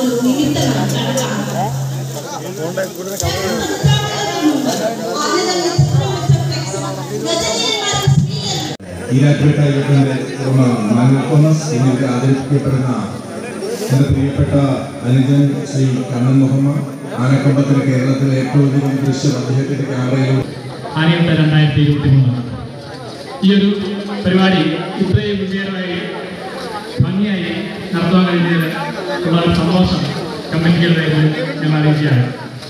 നടക്കുള്ളൂ നിമിത്തമാണ് ചടങ്ങാണ് ഈരാറ്റുപേട്ട യുവത്തിന്റെ ഉടമ മാനുവൽ തോമസ് എന്നിവർക്ക് ആദരിക്കപ്പെടുന്ന എന്റെ പ്രിയപ്പെട്ട അനുജൻ ശ്രീ കണ്ണൻ മുഹമ്മദ് ആനക്കമ്പത്തിന് കേരളത്തിലെ ഏറ്റവും അധികം ദൃശ്യം അദ്ദേഹത്തിന്റെ ക്യാമറയിൽ ആനയത്ത രണ്ടായിരത്തി ഇരുപത്തി മൂന്ന് ഈ ഒരു പരിപാടി ഇത്രയും വിജയകരമായി ഭംഗിയായി നടത്താൻ കഴിഞ്ഞതിൽ ഉള്ള ഒരു സന്തോഷം കമ്മിറ്റികളുടെ പേരിൽ ഞാൻ അറിയിക്കുകയാണ്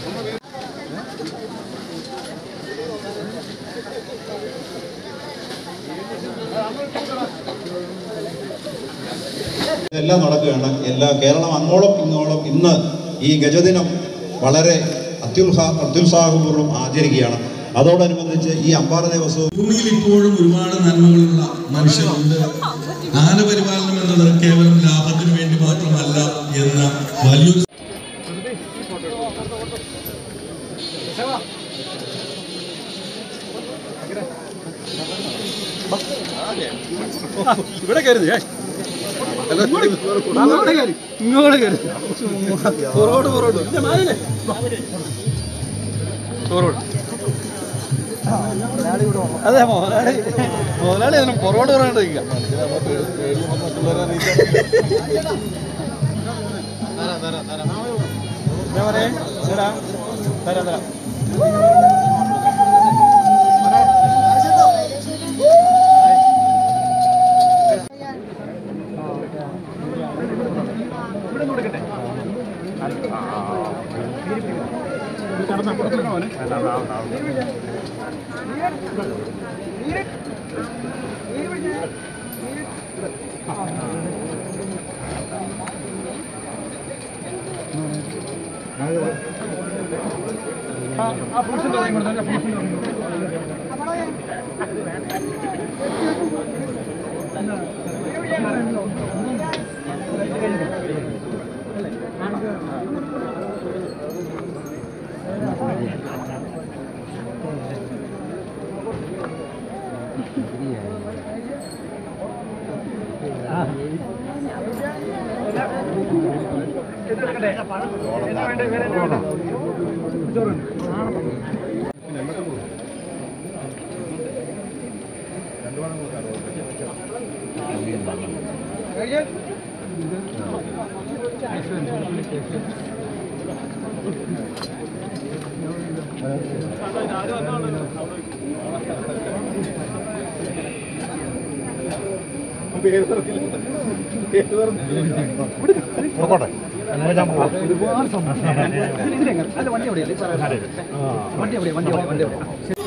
എല്ലാം നടക്കുകയാണ് എല്ലാ കേരളം അങ്ങോളം ഇങ്ങോളം ഇന്ന് ഈ ഗജദിനം വളരെ അത്യുത്സാ അത്യുത്സാഹപൂർവ്വം ആചരിക്കുകയാണ് അതോടനുബന്ധിച്ച് ഈ അമ്പാറ ദേവസ്വവും ഭൂമിയിൽ ഇപ്പോഴും ഒരുപാട് നന്മകളുള്ള മനുഷ്യരുണ്ട് ആനപരിപാലനം എന്നത് കേവലം ലാഭത്തിന് വേണ്ടി മാത്രമല്ല എന്ന വലിയൊരു അതെ മോലാളി മോലാളി അതിന് പുറകോട്ട് പറയാണ്ടിരിക്കുക തരാം തരാം ഒരുപാട് വണ്ടി എവിടെയല്ലേ വണ്ടി എവിടെ വണ്ടി എവിടെ വണ്ടി എവിടെ